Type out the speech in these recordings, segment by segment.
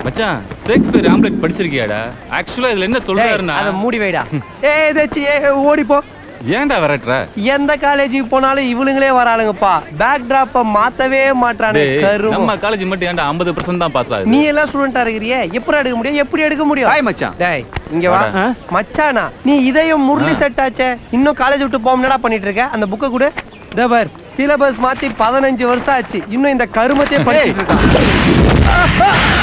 மச்சான் Shakespeare omelette படிச்சிருக்கியாடா ஆக்சுவலா இதுல என்ன சொல்றாருன்னா அத மூடி வைடா ஏ ஏதாச்சி ஏ ஓடி போ ஏன்டா விரட்டுற எந்த காலேஜுக்கு போனாலும் இவனுங்களே வராளுங்கப்பா பேக் டிராப்ப மாத்தவே மாட்டானு டேய், கருமம் நம்ம காலேஜ் மட்டும் ஏன்டா 50% பர்சன்ட் தான் பாஸ் ஆகுது நீ எல்லாம் ஸ்டூடெண்டா இருக்கிறியே எப்படி எடுக்க முடியும் எப்படி எடுக்க முடியும் ஹாய் மச்சான் டேய் இங்க வா வாடா. மச்சானா நீ இதயம் முரளி ஆ. செட் ஆச்சே இன்னும் காலேஜ் விட்டு போக என்னடா பண்ணிட்டு இருக்க அந்த புக்கை கூட தேவர் சிலபஸ் மாத்தி பதினஞ்சு வருஷம் ஆச்சு இன்னும் இந்த கருமத்தையே படிச்சிட்டு இருக்கான்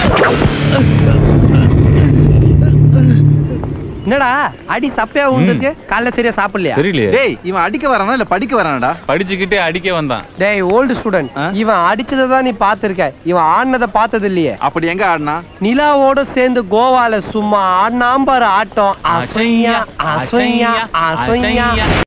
என்னடா அடி சப்பையா உண்டுருக்கு காலைல சரியா சாப்பிடலையா தெரியலையே டேய் இவன் அடிக்க வரானா இல்ல படிக்க வரானடா படிச்சுக்கிட்டே அடிக்க வந்தான் டேய் ஓல்டு ஸ்டூடெண்ட் ஆ? இவன் அடிச்சதை தான் நீ பாத்திருக்க இவன் ஆடினதை பார்த்தது இல்லையே அப்படி எங்க ஆடினா நிலாவோட சேர்ந்து கோவால சும்மா ஆடினாம் பாரு ஆட்டம் அசையா அசையா அசையா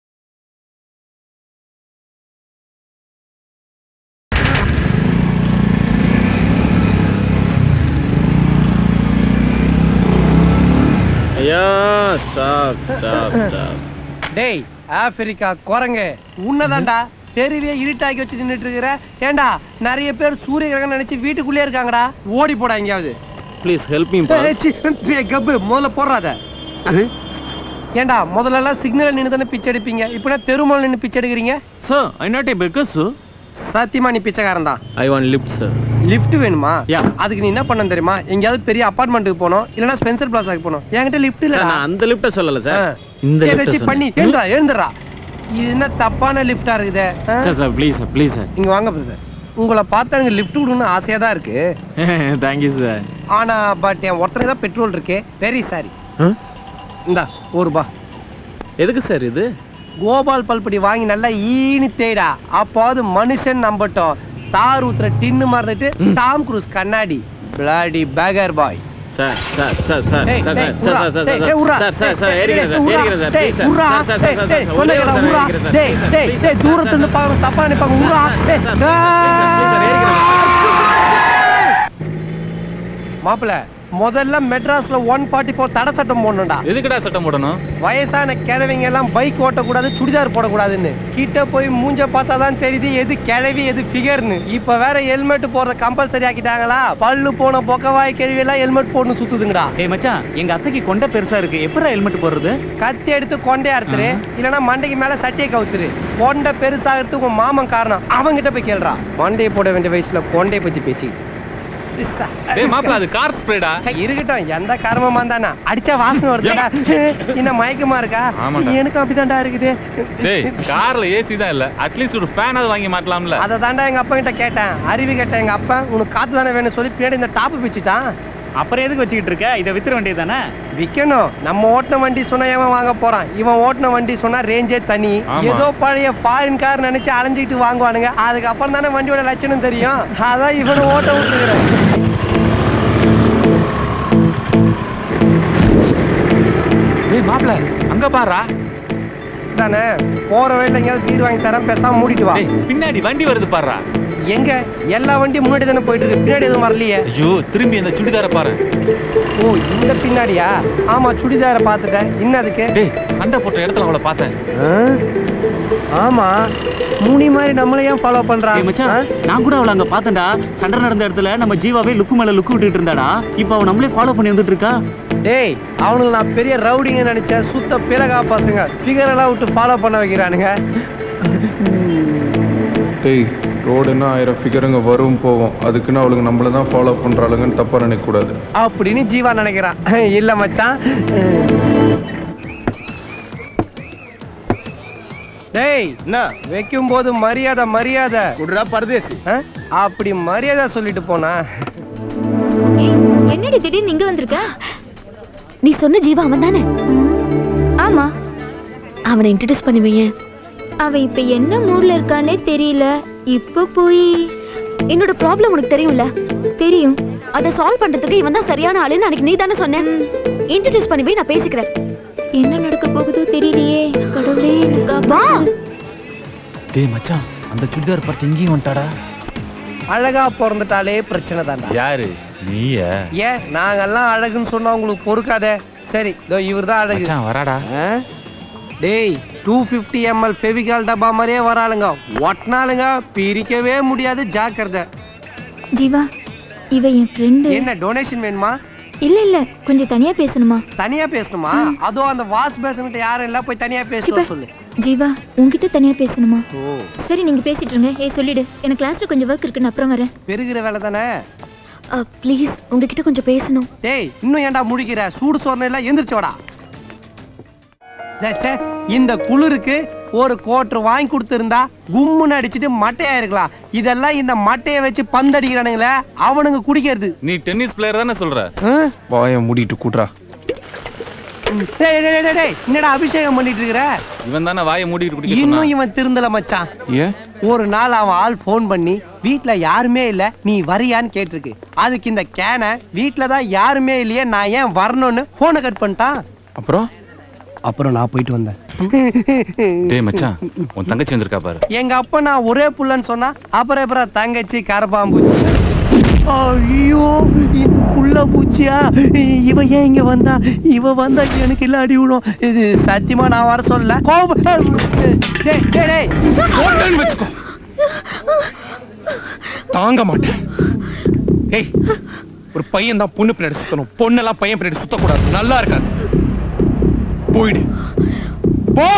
ஐயா ஸ்டாப் ஸ்டாப் ஸ்டாப் டேய் ஆப்பிரிக்கா குரங்கு உன்னதான்டா தெருவே இருட்டாக்கி வச்சு நின்னுட்டு இருக்கிற ஏன்டா நிறைய பேர் சூரிய கிரகணம் நினைச்சு வீட்டுக்குள்ளே இருக்காங்கடா ஓடி போடா எங்கேயாவது ப்ளீஸ் ஹெல்ப் மீ ஏய், சி, ஏய், கப்பு முதல்ல போடுறாத ஏன்டா முதல்ல எல்லாம் சிக்னல் நின்று தானே பிச்சை எடுப்பீங்க இப்போ தெருமல் நின்று பிச்சை எடுக்கிறீங்க sir I not a beggar sir சத்தியமா நீ பிச்சைக்காரன் தான் I want lift sir lift வேணுமா Yeah. அதுக்கு நீ என்ன பண்ண தெரியுமா எங்கேயாவது பெரிய அபார்ட்மெண்ட்டுக்கு போகணும் இல்லைன்னா ஸ்பென்சர் பிளாஸாக்கு போகணும் என்கிட்ட லிஃப்ட் சார் இல்லடா நான் அந்த லிஃப்ட்டை சொல்லல ஆ. சார் இந்த ஏதாச்சும் லிஃப்ட் பண்ணி எழுந்துடா எழுந்துடா இது என்ன தப்பான லிஃப்டா இருக்குதே ஆ? Sir sir please sir please sir இங்க வாங்க பிரதர் உங்களை பார்த்தா எனக்கு லிஃப்ட் விடணும்னு ஆசையா தான் இருக்கு தேங்க்யூ சார் ஆனா பட் என் ஒருத்தருக்கு தான் பெட்ரோல் இருக்கு வெரி சாரி இந்தா ஒரு ரூபா எதுக்கு சார் இது கோபால் பல்படி வாங்கி நல்லா ஈனி தேடா அப்போது மனுஷன் நம்பட்டும் தார் ஊத்துற டின்னு மறந்துட்டு டாம் குரூஸ் கண்ணாடி bloody beggar boy sir sir sir sir டேய், சார் டேய், சார் உர்ரா, சார் டேய், சார் டேய், உர்ரா, சார் சார் சார் டேய், ஏறிக்கிறேன் சார் உர்ரா, ஏறிக்கிறேன் சார் டேய், ப்ளீஸ் சார் உர்ரா, சார் டேய், சார் டேய், சார் சொன்னேன் ஒரே ஒரு உர்ரா, சார் ஏறிக்கிறேன் சார் டேய், டேய், டேய், தூரத்துல இருந்து பாக்குறோம் தப்பா நினைப்பாங்க உர்ரா, டேய், சார், சார், சார், ஏறிக்கிறேன் மாப்பிள முதல்ல மெட்ராஸ்ல ஒன் ஃபார்ட்டி ஃபோர் தடை சட்டம் போடணும்டா எதுக்குடா சட்டம் போடணும் வயசான கிழவிங்க எல்லாம் பைக் ஓட்டக்கூடாது சுடிதார் போடக்கூடாதுன்னு கிட்ட போய் மூஞ்ச பார்த்தா தான் தெரியுது எது கிழவி எது ஃபிகர்னு இப்ப வேற ஹெல்மெட் போடுறத கம்பல்சரி ஆக்கிட்டாங்களா பல்லு போன பொக்கவாய் கிழவி எல்லாம் ஹெல்மெட் போடணும் சுத்துதுங்கடா டேய் மச்சான் எங்க அத்தைக்கு கொண்ட பெருசா இருக்கு எப்படி ஹெல்மெட் போடுறது கத்தி எடுத்து கொண்டே அறுத்துரு இல்லனா மண்டைக்கு மேல சட்டியை கவுத்துரு கொண்டை பெருசாகிறதுக்கு உங்க மாமன் காரணம் அவங்கிட்ட போய் கேளுடா மண்டையை போட வேண்டிய வயசுல கொண்டையை பத்தி பேசிக்கிட்டு டேய் மாப்பிள அது கார் ஸ்ப்ரேடா சே, இருக்கட்டும் எந்த கர்மமா இருந்தானா அடிச்சா வாசனை வருதுடா என்ன மயக்கமா இருக்கா ஆமாண்டா. எனக்கும் அப்படிதான்டா இருக்குது டேய் கார்ல ஏசி தான் இல்ல அட்லீஸ்ட் ஒரு ஃபேனாவது வாங்கி மாட்டலாம்ல அதை தாண்டா எங்க அப்பா கிட்ட கேட்டேன் அறிவு கேட்டேன் எங்க அப்பா உனக்கு காத்து தானே வேணும் சொல்லி பின்னாடி இந்த டாப்பு பிச்சுட்டான் அப்புறம் எதுக்கு வச்சுக்கிட்டு இருக்க இதை வித்துற வேண்டியது தானே விக்கணும் நம்ம ஓட்டின வண்டி சொன்னா எவன் வாங்க போறான் இவன் ஓட்டின வண்டி சொன்னா ரேஞ்சே தனி ஆமா. ஏதோ பழைய ஃபாரின் கார் நினைச்சு அலைஞ்சிட்டு வாங்குவானுங்க அதுக்கப்புறம் தானே வண்டியோட லட்சணம் தெரியும் அதான் இவனை ஓட்ட விட்டுக்கிறேன் டேய் மாப்பிள அங்க பாருடா தானே போற வழியில எங்கேயாவது வீடு வாங்கி தரேன் பேசாம மூடிட்டு வா டேய் பின்னாடி வண்டி வருது பாருடா எங்க எல்லா வண்டியும் முன்னாடி தானே போயிட்டு இருக்கு பின்னாடி எதுவும் வரலையே ஐயோ திரும்பி அந்த சுடிதார பாரு ஓ இந்த பின்னாடியா ஆமா சுடிதாரை பார்த்துட்டேன் இன்னும் அதுக்கு டேய் சண்டை போட்ட இடத்துல அவளை பார்த்தேன் ஆ? ஆமா மூணி மாதிரி நம்மள ஏன் ஃபாலோ பண்றா டேய் மச்சான் ஆ? நான் கூட அவளை அங்க பார்த்தேன்டா சண்டை நடந்த இடத்துல நம்ம ஜீவாவே லுக்கு மேல லுக்கு விட்டுட்டு இருந்தாடா இப்போ அவன் நம்மளே ஃபாலோ பண்ணி வந்துட்டு இருக்கா டேய் அவனுக்கு நான் பெரிய ரவுடிங்க நினைச்சேன் சுத்த பிறகா பசங்க ஃபிகர் எல்லாம் விட்டு ஃபாலோ பண்ண வைக்கிறானுங்க டேய் ரோடுன்னா ஆயிரம் ஃபிகருங்க வரும் போகும் அதுக்குன்னு அவளுங்க நம்மள தான் ஃபாலோ பண்ணுறாளுங்கன்னு தப்பாக நினைக்கக்கூடாது அப்படின்னு ஜீவா நினைக்கிறான் இல்ல மச்சான் டேய் என்ன வைக்கும் போது மரியாதை மரியாதை குடுறா பரதேசி ஆ? அப்படி மரியாதை சொல்லிட்டு போனா ஏய், என்னடி திடீர்னு இங்க வந்திருக்க நீ சொன்ன ஜீவா அவன் தானே ஆமா அவனை இன்ட்ரடியூஸ் பண்ணி வையேன் அவன் இப்ப என்ன மூட்ல இருக்கானே தெரியல இப்ப போய் என்னோட ப்ராப்ளம் உனக்கு தெரியும்ல தெரியும் அதை சால்வ் பண்றதுக்கு இவன் தான் சரியான ஆளுன்னு அன்னைக்கு நீ தானே சொன்ன இன்ட்ரடியூஸ் பண்ணி போய் நான் பேசிக்கிறேன் என்ன நடக்க போகுதோ தெரியலையே கடவுளே எனக்கு வா டேய் மச்சான் அந்த சுடிதார் பார்த்து இங்கேயும் வந்துட்டாடா அழகா பிறந்துட்டாலே பிரச்சனை தான்டா யாரு நீயா ஏன் நாங்கெல்லாம் அழகுன்னு சொன்னா உங்களுக்கு பொறுக்காதே சரி இதோ இவர் தான் அழகு மச்சான் வராடா ஆ? டேய் டூ ஃபிஃப்டி எம்எல் ஃபெவிகால் டப்பா மாதிரியே வராளுங்க ஒட்டினாலுங்க பிரிக்கவே முடியாது ஜாக்கிரதை ஜீவா இவ என் ஃப்ரெண்டு என்ன டொனேஷன் வேணுமா இல்ல இல்ல கொஞ்சம் தனியா பேசணுமா தனியா பேசணுமா அதோ அந்த வாஷ் பேசன்கிட்ட யாரும் இல்ல போய் தனியா சிப்பா. பேசணும் சொல்லு ஜீவா உன்கிட்ட தனியா பேசணுமா ஓ சரி நீங்க பேசிட்டு இருங்க ஏய் சொல்லிடு எனக்கு கிளாஸ்ல கொஞ்சம் ஒர்க் இருக்குன்னு அப்புறம் வரேன் பெருகிற வேலை தானே ப்ளீஸ் உங்ககிட்ட கொஞ்சம் பேசணும் டேய் இன்னும் ஏன்டா முழிக்கிற சூடு சோறுன எல்லாம் எந்திரிச்சு வாடா டே, ச்சே, இந்த குளிருக்கு ஒரு கோட்டர் வாங்கி கொடுத்திருந்தா கும்முன்னு அடிச்சிட்டு மட்டையா இருக்கலாம் இதெல்லாம் இந்த மட்டையை வச்சு பந்தடிக்கிறானுங்களே அவனுங்க குடிக்கிறது நீ டென்னிஸ் பிளேயர் தானே சொல்ற ஆ? வாயை மூடிட்டு கூட்றா டேய், டேய், டேய், டேய், என்னடா அபிஷேகம் பண்ணிட்டு இருக்கிற இவன் தானே வாயை மூடிட்டு குடிக்க இன்னும் சொன்னான் இவன் திருந்தல மச்சான் ஏன் ஒரு நாள் அவன் ஆள் ஃபோன் பண்ணி வீட்ல யாருமே இல்ல நீ வரியான்னு கேட்டிருக்கு அதுக்கு இந்த கேனை வீட்ல தான் யாருமே இல்லையே நான் ஏன் வரணும்னு போனை கட் பண்ணிட்டான் அப்புறம் அப்புறம் நான் போயிட்டு வந்தேன் டேய் மச்சான் உன் தங்கச்சி வந்திருக்கா பாரு எங்க அப்பா நான் ஒரே புள்ளன்னு சொன்னா அப்புறம் அப்புறம் தங்கச்சி கரப்பாம்பு ஐயோ இ- புள்ள பூச்சியா இவ ஏன் இங்க வந்தா இவ வந்தா எனக்கு இல்ல அடி விடும் இது சத்தியமா நான் வர சொல்ல கோப டேய் டேய் டேய் போட்டேன்னு வச்சுக்கோ தாங்க மாட்டேன் ஏய் ஒரு பையன் தான் பொண்ணு பின்னாடி சுத்தணும் பொண்ணெல்லாம் பையன் பின்னாடி சுத்தக்கூடாது நல்லா இருக்காது போயிடு போ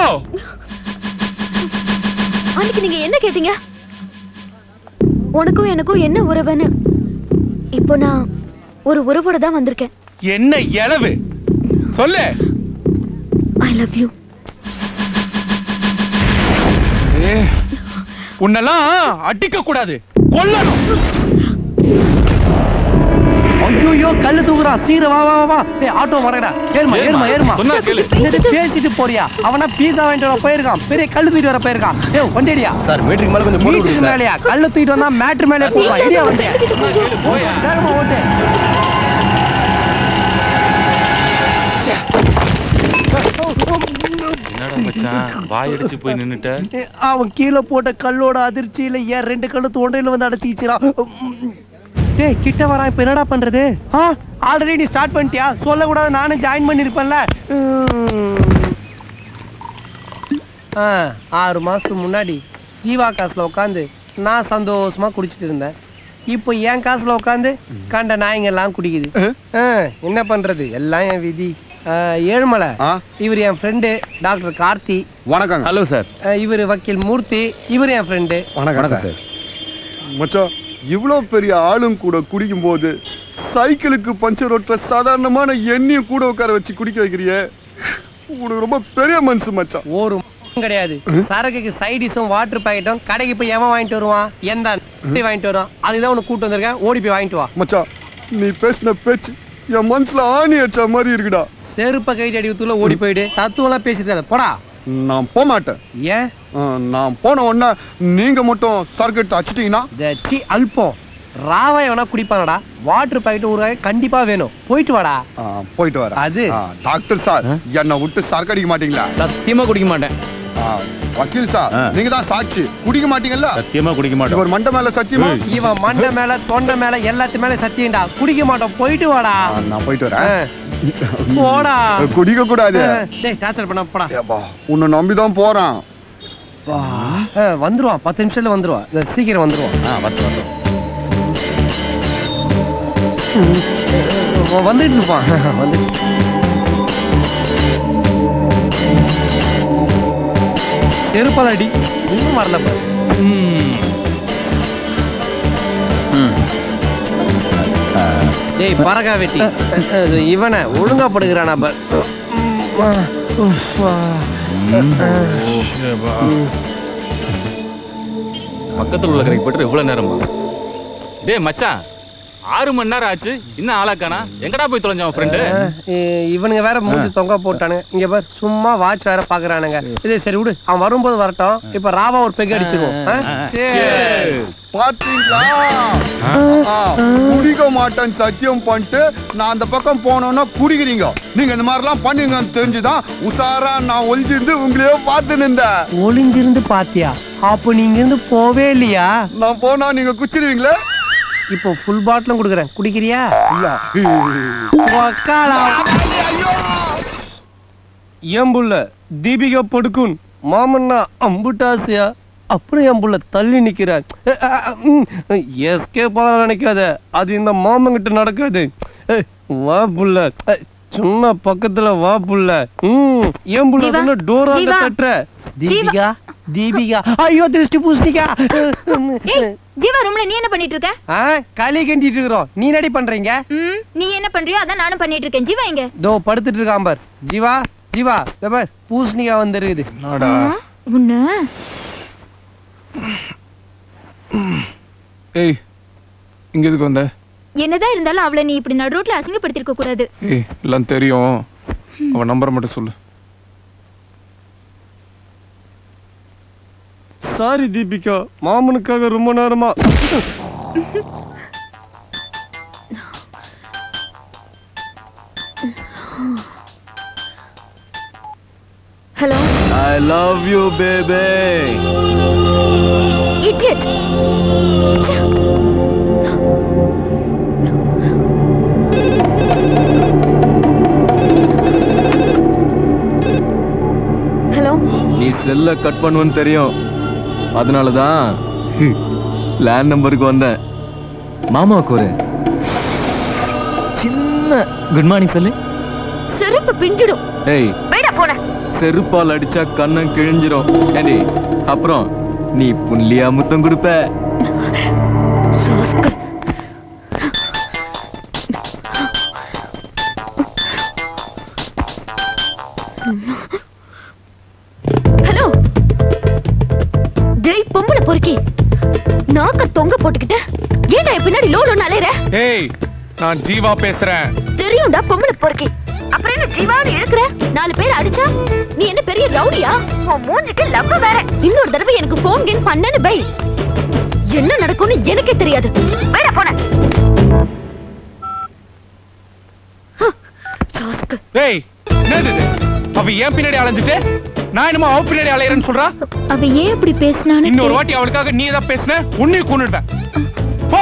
அன்னைக்கு நீங்க என்ன கேட்டீங்க உனக்கும் எனக்கும் என்ன உறவுன்னு இப்போ நான் ஒரு உறவோட தான் வந்திருக்கேன் என்ன இளவு சொல்லு ஐ லவ் யூ ஏய், உன்னெல்லாம் அடிக்க கூடாது கொல்லணும் ஐயோ கல்லு தூக்குறா சீக்கிரம் வா வா வா, வா ஏய் ஆட்டோ வரடா ஏறுமா ஏறுமா ஏறுமா சொன்னா கேளு என்னது பேசிட்டு போறியா அவனா பீஸா வாங்கிட்டு வர போயிருக்கான் பெரிய கல்லு தூக்கிட்டு வர போயிருக்கான் ஏய் வண்டியடியா சார் மீட்டருக்கு மேல கொஞ்சம் வீட்டுக்கு மேலயா கல்லு தூக்கிட்டு வந்தா மேட்ரு மேலே போடுவான் எடியா வண்டியா போயா வேகமா ஓட்டு என்னடா மச்சான் வாய் அடிச்சு போய் நின்னுட்ட ஏய், அவன் கீழே போட்ட கல்லோட அதிர்ச்சியில ஏன் ரெண்டு கல்லு தொண்டையில வந்து அடைச்சிக்கிறான் டேய் கிட்ட வரான் இப்ப என்னடா பண்றது ஆ ஆல்ரெடி நீ ஸ்டார்ட் பண்ணிட்டியா சொல்லக்கூடாது நானும் ஜாயின் பண்ணிருப்பேன்ல உம். ஆ ஆறு மாசத்துக்கு முன்னாடி ஜீவா காசுல உட்காந்து நான் சந்தோஷமா குடிச்சிட்டு இருந்தேன் இப்போ என் காசுல உட்காந்து கண்ட நாய்ங்க எல்லாம் குடிக்குது ஆ, என்ன பண்றது எல்லாம் என் விதி ஆ, ஏழுமலை ஆ இவர் என் ஃப்ரெண்டு டாக்டர் கார்த்தி வணக்கங்க ஹலோ சார் இவர் வக்கீல் மூர்த்தி இவர் என் ஃப்ரெண்டு வணக்கம் சார் மச்சான் இவ்வளோ பெரிய ஆளும் கூட குடிக்கும் போது சைக்கிளுக்கு பஞ்சர் ஓட்டுற சாதாரணமான எண்ணெயும் கூட உட்கார வச்சு குடிக்க வைக்கிறியே உனக்கு ரொம்ப பெரிய மனசு மச்சான் ஒரு ம- கிடையாது சரக்குக்கு சைடிஸும் வாட்டர் பாக்கெட்டும் கடைக்கு போய் எவன் வாங்கிட்டு வருவான் எந்த போய் வாங்கிட்டு வருவான் அதுதான் உனக்கு கூட்டு வந்திருக்கேன் ஓடி போய் வாங்கிட்டு வா மச்சான் நீ பேசின பேச்சு என் மனசுல ஆணி அடிச்ச மாதிரி இருக்குடா செருப்ப கை அடிவத்துக்குள்ள ஓடி போயிடு தத்துவம்லாம் பேசிட்டு இருக்காத. போடா நான் போக மாட்டேன் ஏன் ஆ, நான் போன உடனே நீங்க மட்டும் சரக்கு எடுத்து அடிச்சிட்டீங்கன்னா இந்த சி அல்பம் ராவா எவனா குடிப்பானடா வாட்டர் பாக்கெட் ஒரு கண்டிப்பா வேணும் போயிட்டு வாடா ஆ, போயிட்டு வரேன் அது? ஆ, டாக்டர் சார் என்னை விட்டு சரக்கு அடிக்க மாட்டீங்களா சத்தியமா குடிக்க மாட்டேன் ஆ, வக்கீல் சார் ஆ. நீங்க தான் சாட்சி குடிக்க மாட்டீங்கல்ல சத்தியமா குடிக்க மாட்டேன் இவர் மண்டை மேல சத்தியமா இவன் மண்டை மேல தொண்டை மேல எல்லாத்து மேல சத்தியம்டா குடிக்க மாட்டோம் போயிட்டு வாடா ஆ, நான் போயிட்டு ஆ, வரேன் போடா குடிக்க கூடாது ஆ, டேய் டார்ச்சர் பண்ண போடா உன்னை நம்பிதான் போறான் ஆ, வந்துருவான் பத்து நிமிஷத்துல வந்துருவான் இந்த சீக்கிரம் வந்துருவான் ஆ வரட்டும் வரட்டும் அவன் வந்துட்டு இருப்பான் வந்து செருப்பால் அடி இன்னும் வரல பாரு டேய் பறக்கா வெட்டி இது இவனை ஒழுங்கா படுகிறானா பார் பக்கத்துல உள்ள கடைக்கு போயிட்டு எவ்வளவு நேரமா டேய் மச்சான் ஆறு மணி நேரம் ஆச்சு இன்னும் ஆளாக்கானா எங்கடா போய் தொலைஞ்சான் ஃப்ரெண்டு இவனுங்க வேற மூஞ்சி தொங்க போட்டானுங்க இங்க பார் சும்மா வாட்ச் வேற பாக்குறானுங்க இது சரி விடு அவன் வரும்போது வரட்டும் இப்ப ராவா ஒரு பெக் அடிச்சிருவோம் ஆ? சரி. பாத்தீங்களா ஆ, குடிக்க மாட்டேன்னு சத்தியம் பண்ணிட்டு நான் அந்த பக்கம் போனோன்னா குடிக்கிறீங்க நீங்க இந்த மாதிரிலாம் பண்ணுவீங்கன்னு தெரிஞ்சுதான் உஷாரா நான் ஒளிஞ்சிருந்து உங்களையே பார்த்து நின்றேன் ஒளிஞ்சிருந்து பாத்தியா அப்ப நீங்க இருந்து போவே இல்லையா நான் போனா நீங்க குச்சிருவீங்களே இப்போ ஃபுல் பாட்டிலும் குடுக்குறேன் குடிக்கிறியா இல்ல ஒக்காளா. ஏம்புள்ள தீபிகா படுக்குன் மாமன்னா அம்புட்டாசியா அப்புறம் என் புள்ள தள்ளி நிக்கிறார் எஸ்கேப் ஆக நினைக்காத அது இந்த மாமங்கிட்ட நடக்காது ஏய், வா புள்ள ஏய், சும்மா பக்கத்துல வா புள்ள ம் என் புள்ள ஜீவா, தானே டோரா ஜீவா. தட்டுற தீபிகா தீபிகா ஐயோ திருஷ்டி பூசணிக்கா ஏய் ஜீவா ரூம்ல நீ என்ன பண்ணிட்டு இருக்க ஆ களி கண்டிட்டு இருக்கிறோம் நீ நடி பண்றீங்க ம் நீ என்ன பண்றியோ அதான் நானும் பண்ணிட்டு இருக்கேன் ஜீவா எங்க தோ படுத்துட்டு இருக்கான் பார் ஜீவா ஜீவா இதோ பார் பூசணிக்கா வந்துருக்குது என்னடா ஆ, உன்ன ஏய் இங்க எதுக்கு வந்த என்னதான் இருந்தாலும் அவளை நீ இப்படி நடு ரோட்ல அசிங்கப்படுத்திருக்க கூடாது ஏய் எல்லாம் தெரியும் அவன் நம்பரை மட்டும் சொல்லு சாரி தீபிகா மாமனுக்காக ரொம்ப நேரமா hello I love you baby idiot hello நீ செல்ல கட் பண்ணுவேன்னு தெரியும் அதனால தான் லேண்ட் நம்பருக்கு வந்தேன் மாமாவுக்கு ஒரு சின்ன குட் மார்னிங் சொல்லு செருப்பு பிஞ்சிடும் ஏய் வைடா போன செருப்பால் அடிச்சா கண்ணம் கிழிஞ்சிரும் ஏண்டி அப்புறம் நீ புள்ளியா முத்தம் கொடுப்ப ஹலோ டேய் பொம்பளை பொறுக்கி நாக்க தொங்க போட்டுக்கிட்டு ஏன்டா என் பின்னாடி லோ லோன்னு அலையற ஏய் நான் ஜீவா பேசுறேன் தெரியும்டா பொம்பளை பொறுக்கி அப்புறம் என்ன ஜீவான்னு இழுக்கிற நாலு பேர் அடிச்சா நீ என்ன பெரிய ரவுடியா உன் மூஞ்சிக்கு லவ் வேற இன்னொரு தடவை எனக்கு போன் கேன் பண்ணனு பை என்ன நடக்கும்னு எனக்கே தெரியாது வேற போன ஏய் என்னது இது அவ ஏன் பின்னாடி அலைஞ்சிட்டு நான் என்னமோ அவ பின்னாடி அலையறேன்னு சொல்றா அவ ஏன் இப்படி பேசினான்னு இன்னொரு வாட்டி அவளுக்காக நீ தான் பேசுன உன்னையும் கொன்னுடுவேன் போ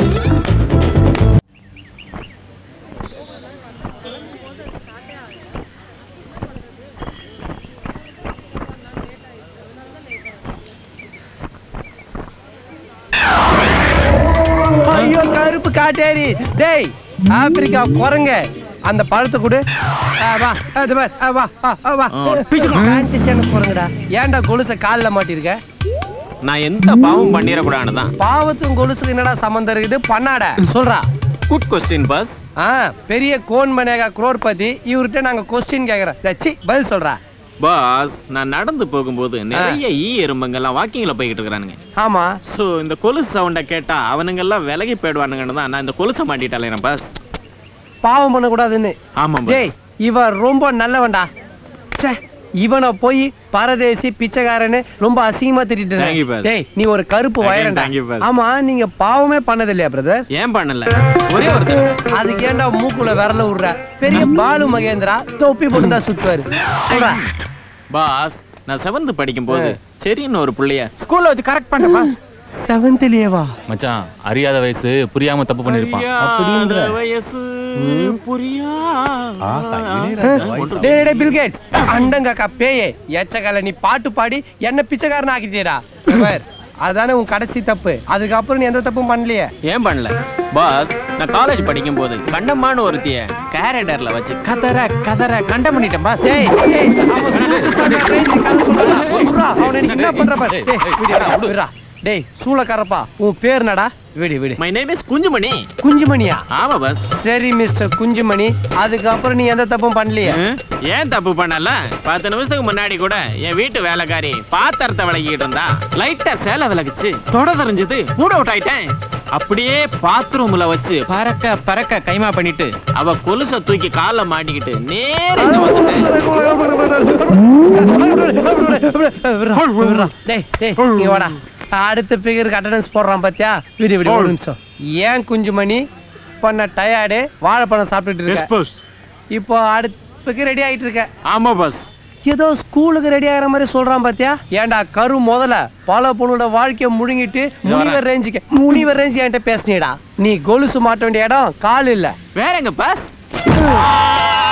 ஐயோ கருப்பு காட்டேரி டேய் ஆப்பிரிக்கா குரங்க அந்த பழத்தை கொடு ஆ, வா ஆ, இது பார். ஆ, வா ஆ, ஆ, வா பேண்ட் சேன குரங்குடா ஏன்டா கொலுசை கால்ல மாட்டிருக்க நான் எந்த பாவம் பண்ணிடக்கூடாதுன்னு தான் பாவத்தும் கொலுசுக்கு என்னடா சம்மந்தம் இருக்குது பண்ணாட சொல்றா குட் கொஸ்டின் பஸ் ஆ பெரிய கோன் மனேகா குரோர்பதி இவர்கிட்ட நாங்க கொஸ்டின் கேக்குறோம் தச்சி பதில் சொல்றா பாஸ் நான் நடந்து போகும்போது நிறைய ஈ எறும்புங்கெல்லாம் வாக்கிங்ல போய்கிட்டு இருக்கிறானுங்க ஆமா சோ இந்த கொலுசு சவுண்ட கேட்டா அவனுங்க எல்லாம் விலகி போயிடுவானுங்கன்னு தான் நான் இந்த கொலுசை மாட்டிட்டாலேன் பாஸ் பாவம் பண்ணக்கூடாதுன்னு ஆமா டேய் பாஸ் இவன் ரொம்ப நல்லவன்டா ச்சே இவனை போய் பரதேசி பிச்சைக்காரன்னு ரொம்ப அசிங்கமா Thank you, திட்டிட்டு boss. டேய் நீ ஒரு கருப்பு Again, வயரண்டா thank you, boss. ஆமா நீங்க பாவமே பண்ணது இல்லையா பிரதர் ஏன் பண்ணல ஒரே ஒரு தடவை. அதுக்கு ஏன்டா மூக்குல விரல விடுற பெரிய பாலு மகேந்திரா தொப்பி போட்டு தான் சுத்துவாரு சொல்றா. பாஸ் நான் செவன்த் படிக்கும் போது ஆ. சரின்னு ஒரு புள்ளைய ஸ்கூல்ல வச்சு கரெக்ட் பண்ண பாஸ் செவன்த்லயேவா மச்சான் அறியாத வயசு புரியாம தப்பு பண்ணிருப்பான் அப்படின்ற. வயசு ம். புரியா டேய் டேய், டேய் பில் கேட்ஸ் அண்டங்கக்கா பேயே எச்சக்கால நீ பாட்டு பாடி என்ன பிச்சைக்காரன் ஆக்கிட்டீடா பார், அதானே உன் கடைசி தப்பு அதுக்கப்புறம் நீ எந்த தப்பும் பண்ணலையே ஏன் பண்ணல பாஸ் நான் காலேஜ் படிக்கும் போது கண்டமான ஒருத்திய கேரடர்ல வச்சு கதற கதற கண்டம் பண்ணிட்டேன் பாஸ் டேய் டேய் அவன் சூட்டு சாப்பிட்ட crazy கதை சொல்றான். விட்றா, அவனை நீ என்ன பண்ற பாரு. டேய், விடுடா, விடுடா. டேய் சூளக்காரப்பா உன் பேர் என்னடா விடு விடு மை நேம் இஸ் குஞ்சுமணி குஞ்சுமணியா ஆமா பாஸ் சரி மிஸ்டர் குஞ்சுமணி அதுக்கப்புறம் நீ எந்த தப்பும் பண்ணலையே ம், ஏன் தப்பு பண்ணல பத்து நிமிஷத்துக்கு முன்னாடி கூட என் வீட்டு வேலைக்காரி பாத்திரத்தை விளக்கிட்டு இருந்தா லைட்டா சேலை விளக்குச்சு தொட தெரிஞ்சது மூட் அவுட் ஆயிட்டேன் அப்படியே பாத்ரூம்ல வச்சு பறக்க பறக்க கைமா பண்ணிட்டு அவ கொலுச தூக்கி கால்ல மாட்டிக்கிட்டு நேரா இங்க வந்துட்டேன் விட்றா. டேய் டேய் இங்க வாடா அடுத்த பிகருக்கு அட்டண்டன்ஸ் போடுறான் பாத்தியா விடு விடு ஒரு நிமிஷம் ஏன் குஞ்சுமணி பண்ண டயர்டு வாழைப்பழம் சாப்பிட்டுட்டு Yes, இருக்க boss. இப்போ அடுப்புக்கு ரெடி ஆயிட்டு இருக்க ஆமா பாஸ் ஏதோ ஸ்கூலுக்கு ரெடி ஆகிற மாதிரி சொல்றான் பாத்தியா ஏன்டா கரு முதல்ல பல பொண்ணோட வாழ்க்கைய முழுங்கிட்டு முனிவர் ரேஞ்சுக்கு முனிவர் ரேஞ்சு என்கிட்ட பேசுனீடா நீ கொலுசு மாட்ட வேண்டிய இடம் கால் இல்ல வேற எங்க பாஸ்